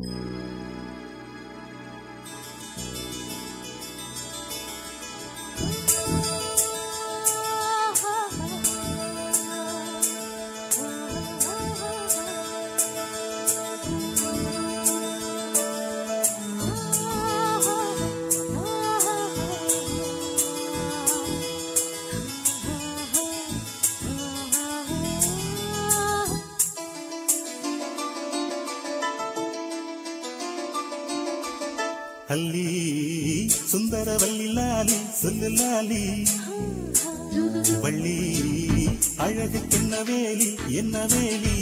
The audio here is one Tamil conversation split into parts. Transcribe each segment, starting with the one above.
அல்லி சுந்தரவல்லி லாலி சொல்லு லாலி வள்ளி அழகு என்ன வேலி என்ன வேலி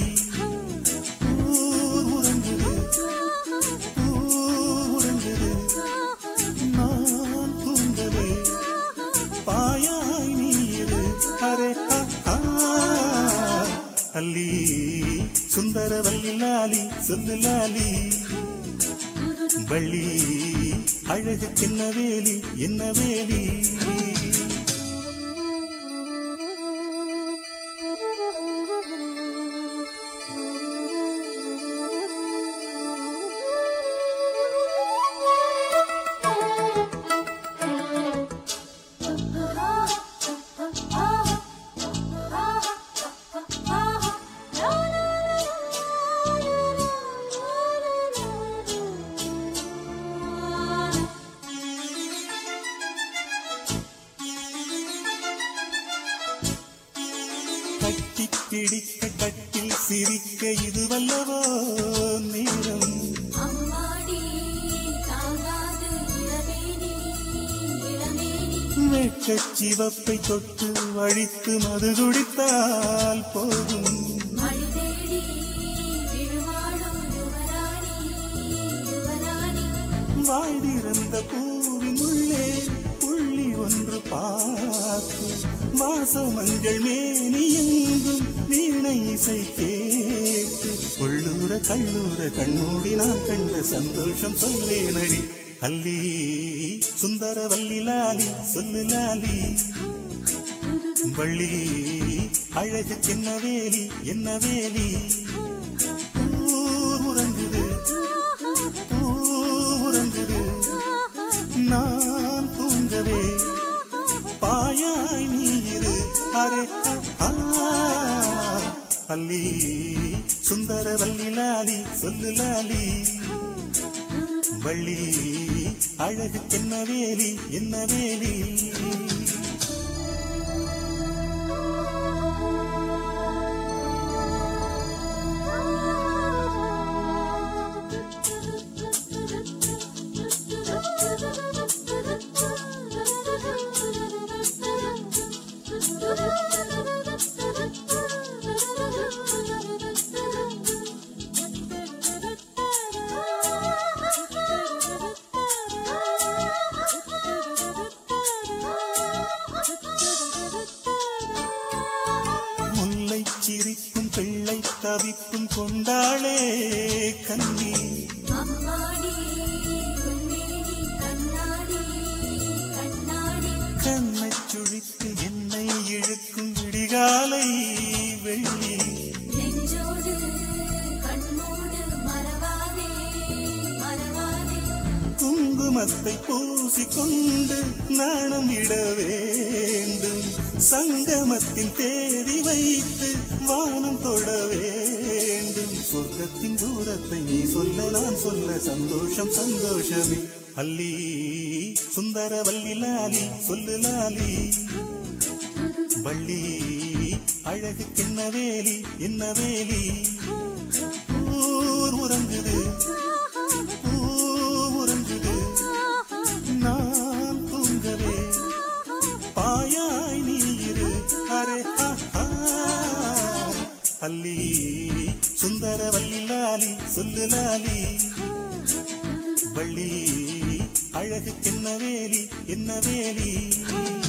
ஊர் உறங்குது ஊர் உறங்குது நான் தூங்கவே பாயாய் நீரு அரே ஆ, ஆ. அல்லி சுந்தரவல்லி லாலி சொல்லு லாலி வள்ளி அழகு என்ன வேலி என்ன வேலி கட்டி பிடிக்க கட்டில் சிரிக்க இது வல்லவோ நேரம் அம்மாடி தாங்காது இளமேனி இளமேனி வெட்கச் சிவப்பை தொட்டு வழித்து மது குடித்தால் போதும் மழை தேடி விழுவாடும் யுவராணி யுவராணி வாழ்ந்திருந்த பூவின் உள்ளே புள்ளி ஒன்று பார்த்து வாச மஞ்சள் மேனி எங்கும் வீணை இசை கேட்டு உள்ளூர கல்லூர கண்மூடி நான் கண்ட சந்தோஷம் சொல்லேனடி அல்லி சுந்தரவல்லி லாலி சொல்லு லாலி வள்ளி அழகு என்ன வேலி என்ன வேலி ஊர் உறங்குது ஊர் உறங்குது நான் தூங்கவே பாயாய் நீரு அரே ஆ, ஆ. அல்லி சுந்தரவல்லி லாலி சொல்லு லாலி வள்ளி அழகு என்ன வேலி என்ன வேலி முல்லை சிரிக்கும் பிள்ளை தவிப்பும் கொண்டாளே கண்ணி அம்மாடி பொன்மேனி கண்ணாடி கண்ணாடி கண்ணச் சுழித்து என்னை இழுக்கும் விடிகாலை வெள்ளி நெஞ்சோடு கண்மூடு மறவாதே மறவாதே குங்குமத்தை பூசிக்கொண்டு நாணம் இட வேண்டும் சங்கமத்தின் தேதி வைத்து வானம் தொட வேண்டும் சொர்க்கத்தின் தூரத்தை நீ சொல்ல நான் சொல்ல சந்தோஷம் சந்தோஷமே அல்லி சுந்தரவல்லி லாலி சொல்லு லாலி வள்ளி அழகு என்ன வேலி என்ன வேலி ஊர் உறங்குது ஊர் உறங்குது நான் தூங்கவே பாயாய் நீரு அரே ஆ, ஆ. அல்லி சுந்தரவல்லி லாலி சொல்லு லாலி வள்ளி அழகு என்ன வேலி என்ன வேலி